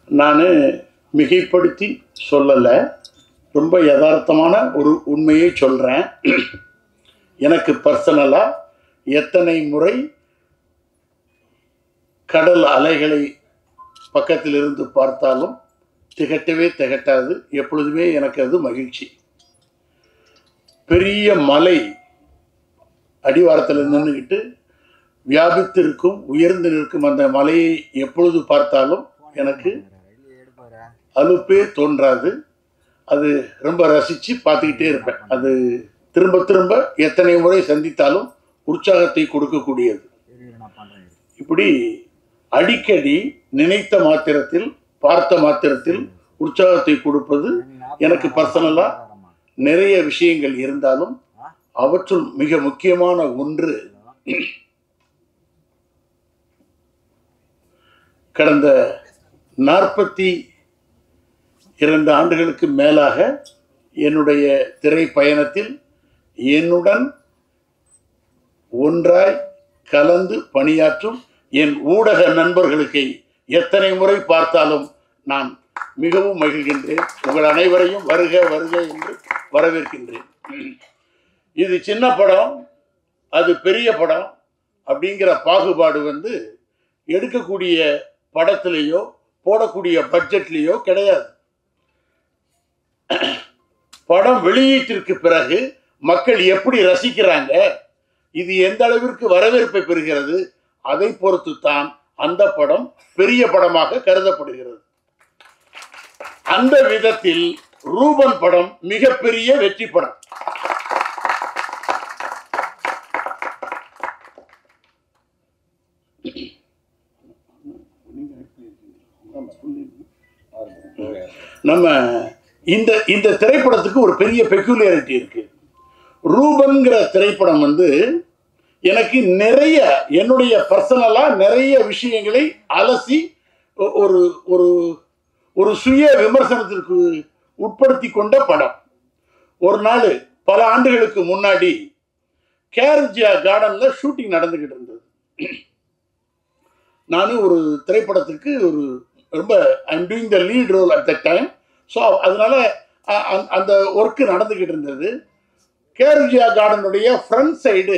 நான் மிகைப்படுத்தி சொல்லலை ரொம்ப யதார்த்தமான ஒரு உண்மையை சொல்கிறேன் எனக்கு பர்சனலாக எத்தனை முறை கடல் அலைகளை பக்கத்தில் இருந்து பார்த்தாலும் திகட்டவே திகட்டாது எப்பொழுதுமே எனக்கு அது மகிழ்ச்சி பெரிய மலை அடிவாரத்தில் நின்றுக்கிட்டு வியாபித்திருக்கும் உயர்ந்து நிற்கும் அந்த மலையை எப்பொழுது பார்த்தாலும் எனக்கு அலுப்பே தோன்றாது அது ரொம்ப ரசித்து பார்த்துக்கிட்டே இருப்பேன் அது திரும்ப திரும்ப எத்தனை முறை சந்தித்தாலும் உற்சாகத்தை கொடுக்கக்கூடியது இப்படி அடிக்கடி நினைத்த மாத்திரத்தில் பார்த்த மாத்திரத்தில் உற்சாகத்தை கொடுப்பது எனக்கு பர்சனலா நிறைய விஷயங்கள் இருந்தாலும் அவற்றுள் மிக முக்கியமான ஒன்று கடந்த நாற்பத்தி இரண்டு ஆண்டுகளுக்கு மேலாக என்னுடைய திரை பயணத்தில் என்னுடன் ஒன்றாய் கலந்து பணியாற்றும் என் ஊடக நண்பர்களுக்கு எத்தனை முறை பார்த்தாலும் நான் மிகவும் மகிழ்கின்றேன் உங்கள் அனைவரையும் வருக வருக என்று வரவேற்கின்றேன் இது சின்ன படம் அது பெரிய படம் அப்படிங்கிற பாகுபாடு வந்து எடுக்கக்கூடிய படத்திலேயோ போடக்கூடிய பட்ஜெட்லேயோ கிடையாது படம் வெளியீட்டிற்கு பிறகு மக்கள் எப்படி ரசிக்கிறாங்க இது எந்த அளவிற்கு வரவேற்பை பெறுகிறது அதை பொறுத்து தான் அந்த படம் பெரிய படமாக கருதப்படுகிறது அந்த விதத்தில் ரூபன் படம் மிகப்பெரிய வெற்றி படம் நம்ம இந்த இந்த திரைப்படத்துக்கு ஒரு பெரிய பெக்குலியாரிட்டி இருக்கு ரூபன்கிற திரைப்படம் வந்து எனக்கு நிறைய என்னுடைய பர்சனலாக நிறைய விஷயங்களை அலசி ஒ- ஒரு ஒரு ஒரு சுய விமர்சனத்திற்கு உட்படுத்தி கொண்ட படம் ஒரு நாள் பல ஆண்டுகளுக்கு முன்னாடி கேர்ஜியா கார்டன்ல ஷூட்டிங் நடந்துகிட்டு இருந்தது நானும் ஒரு திரைப்படத்துக்கு ஒரு ரொம்ப I'm doing the lead role at the time so அதனால அ- அந்த- அந்த ஒர்க்கு நடந்துக்கிட்டு இருந்தது கேர்ஜியா கார்டனுடைய ஃப்ரண்ட் சைடு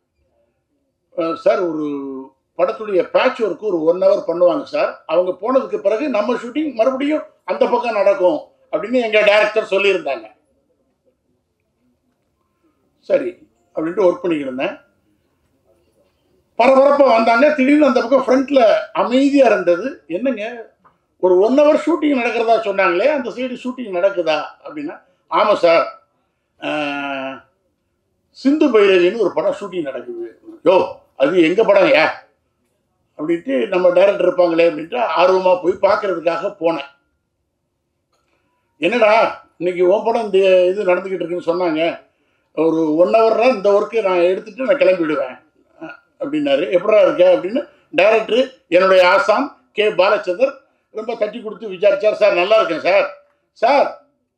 சார் ஒரு படத்துடைய பேட்ச் ஒர்க்கு ஒரு ஒன் ஹவர் பண்ணுவாங்க சார் அவங்க போனதுக்கு பிறகு நம்ம ஷூட்டிங் மறுபடியும் அந்த பக்கம் நடக்கும் அப்படின்னு எங்கள் டைரக்டர் சொல்லியிருந்தாங்க சரி அப்படின்ட்டு ஒர்க் பண்ணிக்கிட்டு இருந்தேன் பரபரப்பாக வந்தாங்க திடீர்னு அந்த பக்கம் ஃப்ரண்ட்டில் அமைதியாக இருந்தது என்னங்க ஒரு ஒன் ஹவர் ஷூட்டிங் நடக்கிறதா சொன்னாங்களே அந்த சைடு ஷூட்டிங் நடக்குதா அப்படின்னா ஆமாம் சார் ஆஹ், சிந்து பைரவின்னு ஒரு படம் ஷூட்டிங் நடக்குது யோ அது எங்கள் படம் ஏ அப்படின்ட்டு நம்ம டைரக்டர் இருப்பாங்களே அப்படின்ட்டு ஆர்வமாக போய் பார்க்கறதுக்காக போனேன் என்னடா இன்னைக்கு உன் படம் இந்த இது நடந்துக்கிட்டு இருக்குன்னு சொன்னாங்க ஒரு ஒன் ஹவர்னா இந்த ஒர்க்கு நான் எடுத்துட்டு நான் கிளம்பிடுவேன் அஹ் அப்படின்னாரு எப்படா இருக்க அப்படின்னு டைரக்டர் என்னுடைய ஆசான் கே பாலச்சந்தர் ரொம்ப தட்டி கொடுத்து விசாரிச்சார் சார் நல்லா இருக்கேன் சார் சார்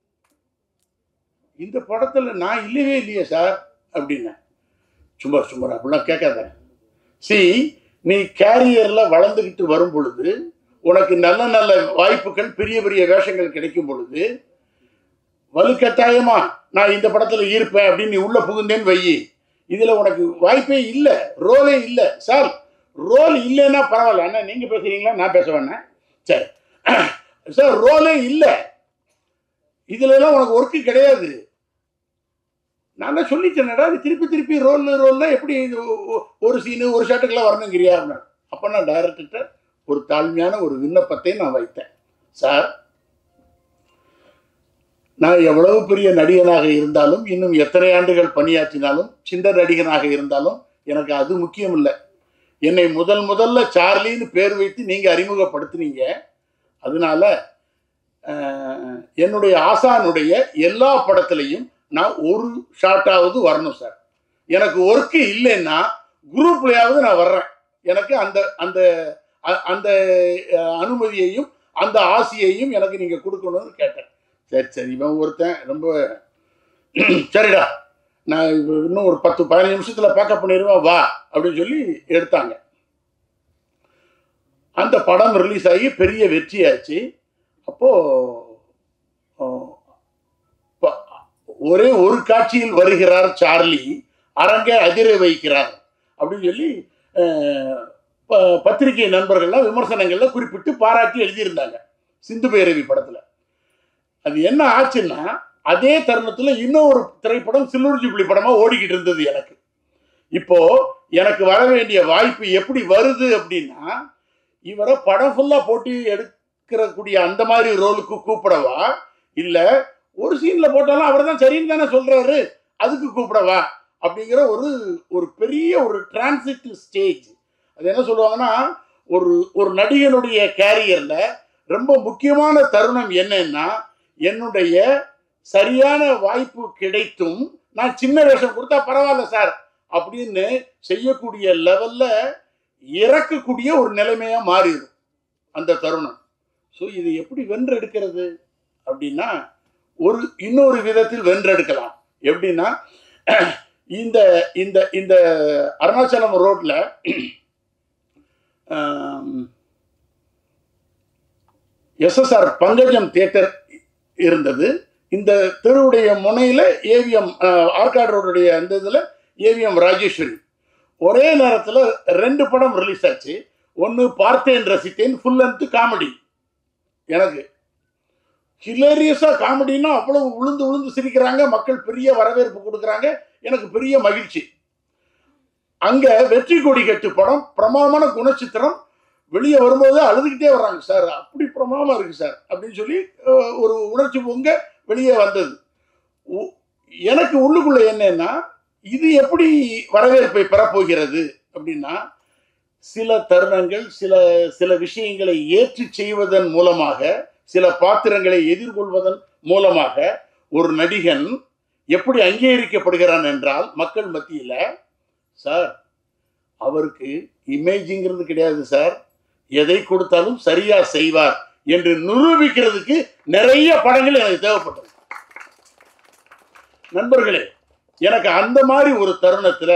இந்த படத்தில் நான் இல்லவே இல்லையே சார் அப்படின்னேன் சும்மா சும்மா அப்படிலாம் கேட்காத சி நீ கேரியரில் வளர்ந்துக்கிட்டு வரும் பொழுது உனக்கு நல்ல நல்ல வாய்ப்புகள் பெரிய பெரிய வேஷங்கள் கிடைக்கும் பொழுது வலுக்கட்டாயமா நான் இந்த படத்துல இருப்பேன் அப்படின்னு நீ உள்ள புகுந்தேன்னு வையி இதுல உனக்கு வாய்ப்பே இல்லை ரோலே இல்லை சார் ரோல் இல்லைன்னா பரவாயில்ல அண்ணா நீங்க பேசுறீங்களா நான் பேச வேணேன் சரி சார் ரோலே இல்லை இதுல எல்லாம் உனக்கு ஒர்க்கு கிடையாது நான் தான் சொல்லிட்டேனடா இது திருப்பி திருப்பி ரோல் ரோல்ல எப்படி இது ஒ- ஒ- ஒரு சீனு ஒரு ஷாட்டுக்கெல்லாம் வரணுங்கிறியா அப்படின்னு அப்போ நான் டைரக்டர்கிட்ட ஒரு தாழ்மையான ஒரு விண்ணப்பத்தை நான் வைத்தேன் சார் நான் எவ்வளவு பெரிய நடிகனாக இருந்தாலும் இன்னும் எத்தனை ஆண்டுகள் பணியாற்றினாலும் சின்ன நடிகனாக இருந்தாலும் எனக்கு அது முக்கியம் இல்லை என்னை முதல் முதல்ல சார்லின்னு பேர் வைத்து நீங்க அறிமுகப்படுத்துனீங்க அதனால அஹ், என்னுடைய ஆசானுடைய எல்லா படத்துலையும் நான் ஒரு ஷாட்டாவது வரணும் சார் எனக்கு ஒர்க்கு இல்லைன்னா குரூப்லயாவது நான் வர்றேன் எனக்கு அந்த அந்த அ- அந்த அஹ், அனுமதியையும் அந்த ஆசையையும் எனக்கு நீங்க கொடுக்கணும்னு கேட்டேன் சரி சரி இவன் ஒருத்தன் ரொம்ப சரிடா நான் இப்ப இன்னும் ஒரு பத்து பதினஞ்சு நிமிஷத்துல பேக்கப் பண்ணிடுவேன் வா அப்படின்னு சொல்லி எடுத்தாங்க அந்த படம் ரிலீஸ் ஆகி பெரிய வெற்றியாச்சு அப்போது ஒரே ஒரு காட்சியில் வருகிறார் சார்லி அரங்கை அதிர வைக்கிறார் அப்படின்னு சொல்லி அஹ், ப- பத்திரிகை நண்பர்கள்லாம் விமர்சனங்கள்ல குறிப்பிட்டு பாராட்டி எழுதியிருந்தாங்க சிந்து பைரவி படத்தில் அது என்ன ஆச்சுன்னா அதே தருணத்தில் இன்னொரு திரைப்படம் சில்லூர் ஜூப்ளி படமாக ஓடிக்கிட்டு இருந்தது எனக்கு இப்போ எனக்கு வர வேண்டிய வாய்ப்பு எப்படி வருது அப்படின்னா இவரை படம் ஃபுல்லாக போட்டு எடுக்கிறக்கூடிய அந்த மாதிரி ரோலுக்கு கூப்பிடவா இல்லை ஒரு சீனில் போட்டாலும் அவர் தான் சரின்னு தானே சொல்கிறாரு அதுக்கு கூப்பிடவா அப்படிங்கிற ஒரு ஒரு பெரிய ஒரு டிரான்சிட் ஸ்டேஜ் அது என்ன சொல்லுவாங்கன்னா ஒரு ஒரு நடிகனுடைய கேரியரில் ரொம்ப முக்கியமான தருணம் என்னன்னா என்னுடைய சரியான வாய்ப்பு கிடைத்தும் நான் சின்ன வேஷம் கொடுத்தா பரவாயில்ல சார் அப்படின்னு செய்யக்கூடிய லெவல்ல இறக்கக்கூடிய ஒரு நிலைமையா மாறிடும் அந்த தருணம் ஸோ இது எப்படி வென்றெடுக்கிறது அப்படின்னா ஒரு இன்னொரு விதத்தில் வென்றெடுக்கலாம் எப்படின்னா இந்த இந்த இந்த அருணாச்சலம் ரோட்ல எஸ்எஸ்ஆர் பங்கஜம் தியேட்டர் இருந்தது இந்த தெருவுடைய முனையில் ஏவிஎம் ஆர்காட் ரோடுடைய அந்த இதில் ஏவிஎம் ராஜேஸ்வரி ஒரே நேரத்தில் ரெண்டு படம் ரிலீஸ் ஆச்சு ஒன்று பார்த்தேன் ரசித்தேன் ஃபுல் லென்த் காமெடி எனக்கு ஹிலேரியஸாக காமெடின்னா அவ்வளவு உளுந்து உளுந்து சிரிக்கிறாங்க மக்கள் பெரிய வரவேற்பு கொடுக்குறாங்க எனக்கு பெரிய மகிழ்ச்சி அங்கே வெற்றி கொடி கட்டு படம் பிரமாதமான குணச்சித்திரம் வெளியே வரும்போது அழுதுகிட்டே வர்றாங்க சார் அப்படி பிரமாதமாக இருக்குது சார் அப்படின்னு சொல்லி அஹ், ஒரு உணர்ச்சி பொங்க வெளியே வந்தது உ- எனக்கு உள்ளுக்குள்ள என்னன்னா இது எப்படி வரவேற்பை பெறப்போகிறது அப்படின்னா சில தருணங்கள் சில சில விஷயங்களை ஏற்றி செய்வதன் மூலமாக சில பாத்திரங்களை எதிர்கொள்வதன் மூலமாக ஒரு நடிகன் எப்படி அங்கீகரிக்கப்படுகிறான் என்றால் மக்கள் மத்தியில் சார் அவருக்கு இமேஜிங்கிறது கிடையாது சார் எதை கொடுத்தாலும் சரியா செய்வார் என்று நிரூபிக்கிறதுக்கு நிறைய படங்கள் எனக்கு தேவைப்பட்டது நண்பர்களே எனக்கு அந்த மாதிரி ஒரு தருணத்தில்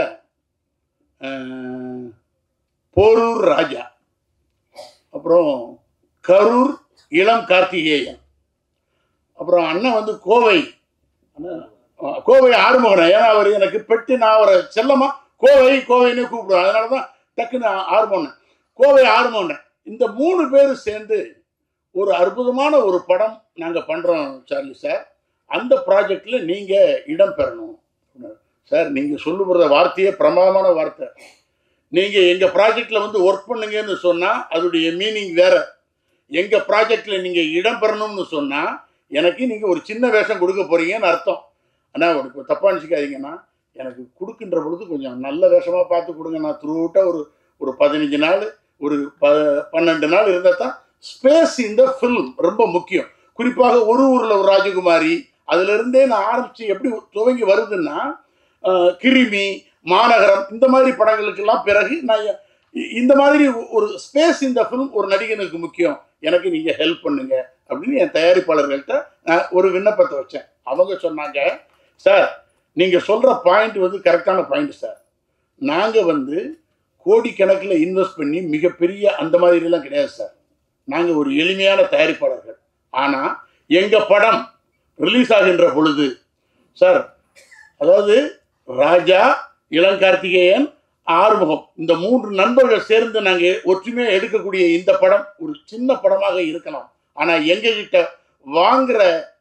போரூர் ராஜா அப்புறம் கரூர் இளம் கார்த்திகேயன் அப்புறம் அண்ணன் வந்து கோவை அண்ணன், ஆ, கோவை ஆறுமுகன் ஏன்னா அவர் எனக்கு பெட்டு நான் அவரை செல்லமா கோவை கோவைன்னு கூப்பிடுவேன் அதனால தான் டக்குன்னு ஆறுமுகன் கோவை ஆறுமுகன் இந்த மூணு பேர் சேர்ந்து ஒரு அற்புதமான ஒரு படம் நாங்கள் பண்ணுறோம் சார்லி சார் அந்த ப்ராஜெக்டில் நீங்கள் இடம் பெறணும் சார் நீங்கள் சொல்லுகிற வார்த்தையே பிரமாதமான வார்த்தை நீங்கள் எங்கள் ப்ராஜெக்டில் வந்து ஒர்க் பண்ணுங்கன்னு சொன்னால் அதோடைய மீனிங் வேற எங்கள் ப்ராஜெக்டில் நீங்கள் இடம் பெறணும்னு சொன்னால் எனக்கு நீங்கள் ஒரு சின்ன வேஷம் கொடுக்க போகிறீங்கன்னு அர்த்தம் ஆனால் உனக்கு தப்பாக நினச்சிக்காதீங்கண்ணா எனக்கு கொடுக்கின்ற பொழுது கொஞ்சம் நல்ல வேஷமாக பார்த்து கொடுங்க நான் த்ரூட்டாக ஒரு ஒரு பதினஞ்சு நாள் ஒரு ப பன்னெண்டு நாள் இருந்தால் தான் ஸ்பேஸ் இந்த ஃபில்ம் ரொம்ப முக்கியம் குறிப்பாக ஒரு ஊரில் ஒரு ராஜகுமாரி அதிலிருந்தே நான் ஆரம்பித்து எப்படி துவங்கி வருதுன்னா அஹ், கிருமி மாநகரம் இந்த மாதிரி படங்களுக்கெல்லாம் பிறகு நான் இ- இந்த மாதிரி ஒரு ஸ்பேஸ் இந்த ஃபிலிம் ஒரு நடிகனுக்கு முக்கியம் எனக்கு நீங்கள் ஹெல்ப் பண்ணுங்க அப்படின்னு என் தயாரிப்பாளர்கள்ட்ட நான் ஒரு விண்ணப்பத்தை வச்சேன் அவங்க சொன்னாங்க சார் நீங்கள் சொல்கிற பாயிண்ட் வந்து கரெக்டான பாயிண்ட் சார் நாங்கள் வந்து கோடிக்கணக்கில் இன்வெஸ்ட் பண்ணி மிகப்பெரிய அந்த மாதிரிலாம் கிடையாது சார் நாங்கள் ஒரு எளிமையான தயாரிப்பாளர்கள் ஆனால் எங்கள் படம் ரிலீஸ் ஆகின்ற பொழுது சார் அதாவது ராஜா இளங்கார்த்திகேயன் ஆறுமுகம் இந்த மூன்று நண்பர்கள் சேர்ந்து நாங்கள் ஒற்றுமையாக எடுக்கக்கூடிய இந்த படம் ஒரு சின்ன படமாக இருக்கலாம் ஆனால் எங்ககிட்ட வாங்குற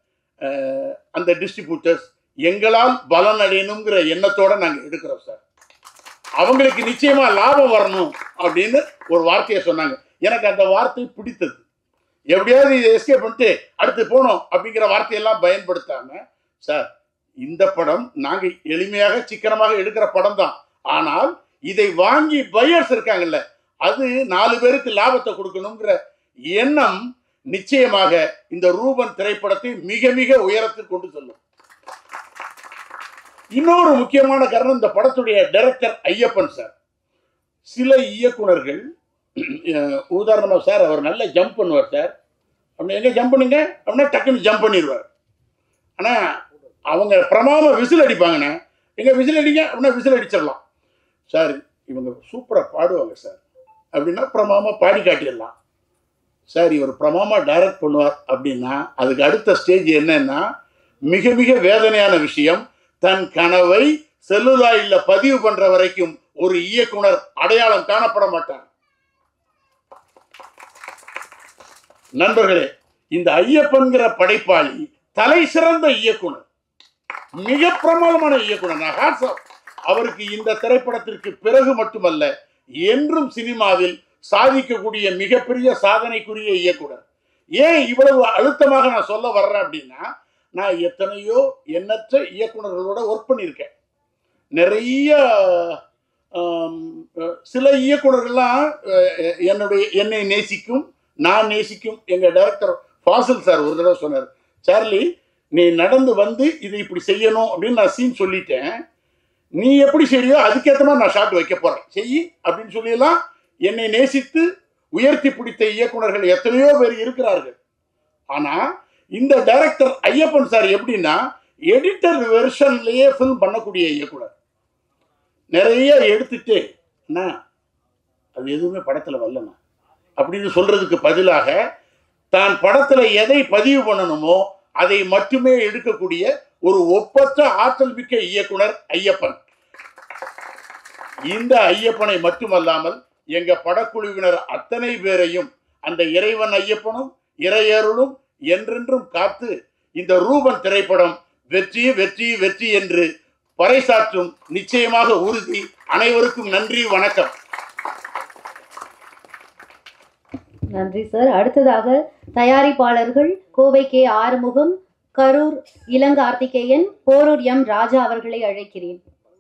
அஹ், அந்த டிஸ்ட்ரிபியூட்டர்ஸ் எங்களால் பலன் அடையணுங்கிற எண்ணத்தோட நாங்கள் எடுக்கிறோம் சார் அவங்களுக்கு நிச்சயமா லாபம் வரணும் அப்படின்னு ஒரு வார்த்தையை சொன்னாங்க எனக்கு அந்த வார்த்தை பிடித்தது எப்படியாவது இதை எஸ்கேப் பண்ணிட்டு அடுத்து போனோம் அப்படிங்கிற வார்த்தையெல்லாம் பயன்படுத்தாம சார் இந்த படம் நாங்க எளிமையாக சிக்கனமாக எடுக்கிற படம் தான் ஆனால் இதை வாங்கி பையர்ஸ் இருக்காங்கல்ல அது நாலு பேருக்கு லாபத்தை கொடுக்கணுங்கிற எண்ணம் நிச்சயமாக இந்த ரூபன் திரைப்படத்தை மிக மிக உயரத்தில் கொண்டு செல்லும் இன்னொரு முக்கியமான காரணம் இந்த படத்துடைய டைரக்டர் ஐயப்பன் சார் சில இயக்குனர்கள் அஹ், உதாரணமா சார் அவர் நல்லா ஜம்ப் பண்ணுவார் சார் அப்படி எங்க ஜம்ப் பண்ணுங்க அப்படின்னா டக்குன்னு ஜம்ப் பண்ணிடுவார் ஆனா அவங்க பிரமாம விசில் அடிப்பாங்கண்ணே எங்க விசில் அடிங்க அப்படின்னா விசில் அடிச்சிடலாம் சார் இவங்க சூப்பராக பாடுவாங்க சார் அப்படின்னா பிரமாமா பாடி காட்டிடலாம் சார் இவர் பிரமாமா டைரக்ட் பண்ணுவார் அப்படின்னா அதுக்கு அடுத்த ஸ்டேஜ் என்னன்னா மிக மிக வேதனையான விஷயம் தன் கனவை செல்லுலாயில பதிவு பண்ற வரைக்கும் ஒரு இயக்குனர் அடையாளம் காணப்பட மாட்டார் நண்பர்களே இந்த ஐயப்பன்கிற படைப்பாளி தலை சிறந்த இயக்குனர் மிக பிரமாதமான இயக்குனர் நான் hats off. அவருக்கு இந்த திரைப்படத்திற்கு பிறகு மட்டுமல்ல என்றும் சினிமாவில் சாதிக்கக்கூடிய மிகப்பெரிய சாதனைக்குரிய இயக்குனர் ஏன் இவ்வளவு அழுத்தமாக நான் சொல்ல வர்றேன் அப்படின்னா நான் எத்தனையோ எண்ணற்ற இயக்குனர்களோட ஒர்க் பண்ணியிருக்கேன் நிறைய ஆம், அஹ், சில இயக்குனர்கள்லாம் அஹ், என்னுடைய என்னை நேசிக்கும் நான் நேசிக்கும் எங்க டைரக்டர் ஃபாசில் சார் ஒரு தடவை சொன்னார் சார்லி நீ நடந்து வந்து இதை இப்படி செய்யணும் அப்படின்னு நான் சீன் சொல்லிட்டேன் நீ எப்படி செய்யறியோ அதுக்கேற்ற மாதிரி நான் ஷாட் வைக்க போறேன் செய் அப்படின்னு சொல்லியெல்லாம் என்னை நேசித்து உயர்த்தி பிடித்த இயக்குனர்கள் எத்தனையோ பேர் இருக்கிறார்கள் ஆனா இந்த டைரக்டர் ஐயப்பன் சார் எப்படின்னா எடிட்டர் வெர்ஷன்லயே ஃபில்ம் பண்ணக்கூடிய இயக்குனர் நிறைய எடுத்துட்டு அண்ணா அது எதுவுமே படத்துல வரலண்ணா அப்படின்னு சொல்றதுக்கு பதிலாக தான் படத்துல எதை பதிவு பண்ணணுமோ அதை மட்டுமே எடுக்கக்கூடிய ஒரு ஒப்பற்ற ஆற்றல் மிக்க இயக்குனர் ஐயப்பன் இந்த ஐயப்பனை மட்டுமல்லாமல் எங்க படக்குழுவினர் அத்தனை பேரையும் அந்த இறைவன் ஐயப்பனும் இறையருளும் என்றென்றும் காத்து இந்த ரூபன் திரைப்படம் வெற்றி வெற்றி வெற்றி என்று பறைசாற்றும் நிச்சயமாக உறுதி அனைவருக்கும் நன்றி வணக்கம் நன்றி சார் அடுத்ததாக தயாரிப்பாளர்கள் கோவை கே ஆறுமுகம் கரூர் இளங்கார்த்திகேயன் போரூர் எம் ராஜா அவர்களை அழைக்கிறேன்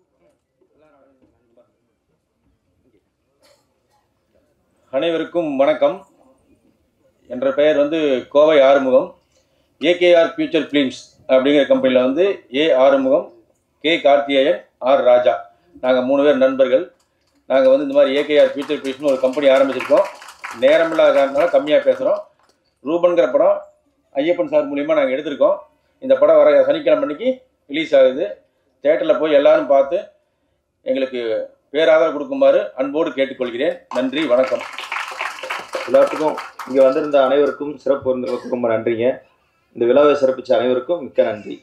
அனைவருக்கும் வணக்கம் என்ற பெயர் வந்து Kovai Arumugam AKR future films அப்படிங்கிற கம்பெனியில் வந்து A Arumugam K Karthikeyan R Raja நாங்கள் மூணு பேர் நண்பர்கள் நாங்கள் வந்து இந்த மாதிரி ஏகேஆர் ஃபியூச்சர் ஃபிலிம்ஸ்னு ஒரு கம்பெனி ஆரம்பிச்சிருக்கோம் நேரமில்லாத காரணத்தினால கம்மியாக பேசுகிறோம் ரூபன்கிற படம் ஐயப்பன் சார் மூலியமாக நாங்கள் எடுத்திருக்கோம் இந்த படம் வர சனிக்கிழமை அன்னைக்கு ரிலீஸ் ஆகுது தேட்டரில் போய் எல்லாரும் பார்த்து எங்களுக்கு பேராதரவு கொடுக்குமாறு அன்போடு கேட்டுக்கொள்கிறேன் நன்றி வணக்கம் எல்லாத்துக்கும் இங்கே வந்திருந்த அனைவருக்கும் சிறப்பு விருந்தினர்களுக்கும் ரொம்ப நன்றிங்க இந்த விழாவை சிறப்பிச்ச அனைவருக்கும் மிக்க நன்றி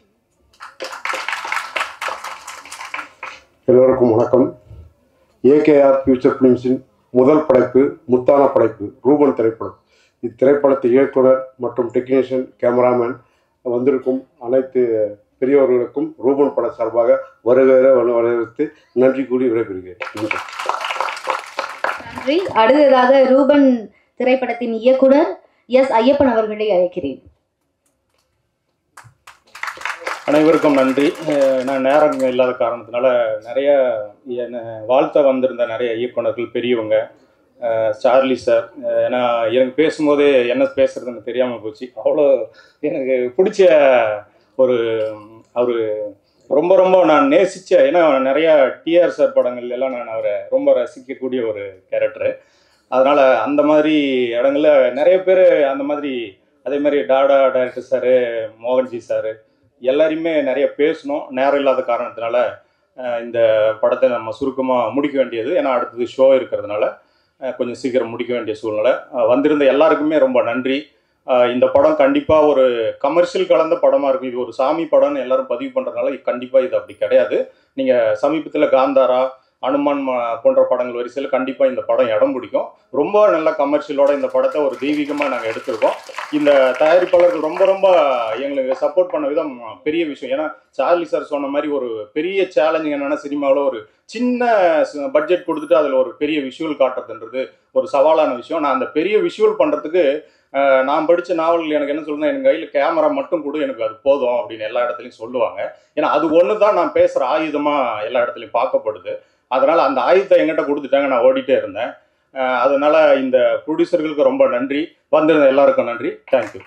எல்லோருக்கும் வணக்கம் ஏகேஆர் ஃபியூச்சர் ஃபிலிம்ஸின் முதல் படைப்பு முத்தான படைப்பு ரூபன் திரைப்படம் இத்திரைப்படத்தை இயக்குனர் மற்றும் டெக்னீஷியன் கேமராமேன் வந்திருக்கும் அனைத்து பெரியவர்களுக்கும் ரூபன் பட சார்பாக வருகிற வரவேற்று நன்றி கூறி விடைபெறுகிறேன் வணக்கம். நன்றி அடுத்ததாக ரூபன் திரைப்படத்தின் இயக்குனர் எஸ் ஐயப்பன் அவர்களை அழைக்கிறேன் அனைவருக்கும் நன்றி அஹ் நான் நேரம் இல்லாத காரணத்தினால நிறைய என்னை வாழ்த்த வந்திருந்த நிறைய இயக்குனர்கள் பெரியவங்க அஹ் சார்லி சார் அஹ் ஏன்னா எனக்கு பேசும்போதே என்ன பேசுறதுன்னு தெரியாமல் போச்சு அவ்வளோ எனக்கு பிடிச்ச ஒரு அவர் ரொம்ப ரொம்ப நான் நேசித்த ஏன்னா நிறைய டிஆர் சார் படங்கள் எல்லாம் நான் அவரை ரொம்ப ரசிக்கக்கூடிய ஒரு கேரக்டரு அதனால் அந்த மாதிரி இடங்கள்ல நிறைய பேர் அந்த மாதிரி அதே மாதிரி டாடா டைரக்டர் சார் மோகன்ஜி சார் எல்லாரையுமே நிறைய பேசணும் நேரம் இல்லாத காரணத்தினால அஹ், இந்த படத்தை நம்ம சுருக்கமாக முடிக்க வேண்டியது ஏன்னா அடுத்தது ஷோ இருக்கிறதுனால அஹ், கொஞ்சம் சீக்கிரம் முடிக்க வேண்டிய சூழ்நிலை அஹ், வந்திருந்த எல்லாருக்குமே ரொம்ப நன்றி அஹ், இந்த படம் கண்டிப்பாக ஒரு கமர்ஷியல் கலந்த படமாக இருக்கும் இது ஒரு சாமி படம்னு எல்லாரும் பதிவு பண்ணுறதுனால கண்டிப்பாக இது அப்படி கிடையாது நீங்கள் சமீபத்தில் காந்தாரா அனுமான் ம- போன்ற படங்கள் வரிசையில் கண்டிப்பாக இந்த படம் இடம் பிடிக்கும் ரொம்ப நல்ல கமர்ஷியலோட இந்த படத்தை ஒரு தெய்வீகமாக நாங்கள் எடுத்திருக்கோம் இந்த தயாரிப்பாளர்கள் ரொம்ப ரொம்ப எங்களுக்கு சப்போர்ட் பண்ண விதம் பெரிய விஷயம் ஏன்னா சார்லி சார் சொன்ன மாதிரி ஒரு பெரிய சேலஞ்சிங் என்னன்னா சினிமாவில் ஒரு சின்ன பட்ஜெட் கொடுத்துட்டு அதில் ஒரு பெரிய விஷுவல் காட்டுறதுன்றது ஒரு சவாலான விஷயம் நான் அந்த பெரிய விஷுவல் பண்ணுறதுக்கு நான் படித்த நாவல்கள் எனக்கு என்ன சொல்லுன்னா எனக்கு கையில் கேமரா மட்டும் கொடு எனக்கு அது போதும் அப்படின்னு எல்லா இடத்துலையும் சொல்லுவாங்க ஏன்னா அது ஒன்று தான் நான் பேசுகிற ஆயுதமாக எல்லா இடத்துலையும் பார்க்கப்படுது அதனால் அந்த ஆயுதத்தை எங்கிட்ட கொடுத்துட்டாங்க நான் ஓடிட்டே இருந்தேன் அஹ் அதனால இந்த ப்ரொடியூசர்களுக்கு ரொம்ப நன்றி வந்திருந்த எல்லாருக்கும் நன்றி தேங்க்யூ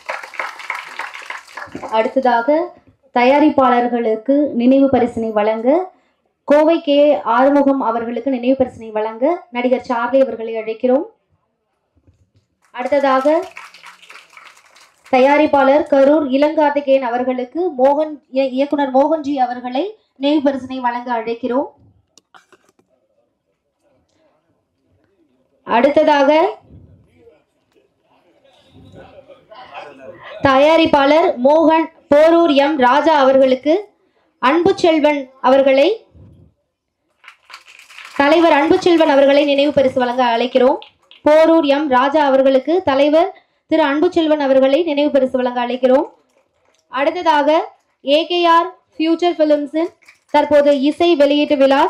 அடுத்ததாக தயாரிப்பாளர்களுக்கு நினைவு பரிசினை வழங்க கோவை கே ஆறுமுகம் அவர்களுக்கு நினைவு பரிசினை வழங்க நடிகர் சார்லி அவர்களை அழைக்கிறோம் அடுத்ததாக தயாரிப்பாளர் கரூர் இளங்கார்த்திகேயன் அவர்களுக்கு மோகன் இய- இயக்குனர் மோகன்ஜி அவர்களை நினைவு பரிசினை வழங்க அழைக்கிறோம் அடுத்ததாக தயாரிப்பாளர் மோகன் போரூர் எம் ராஜா அவர்களுக்கு அன்பு செல்வன் அவர்களை தலைவர் அன்பு செல்வன் அவர்களை நினைவு பரிசு வழங்க அழைக்கிறோம் போரூர் எம் ராஜா அவர்களுக்கு தலைவர் திரு அன்பு செல்வன் அவர்களை நினைவு பரிசு வழங்க அழைக்கிறோம் அடுத்ததாக ஏகேஆர் ஃபியூச்சர் ஃபிலிம்ஸின் தற்போது இசை வெளியீட்டு விழா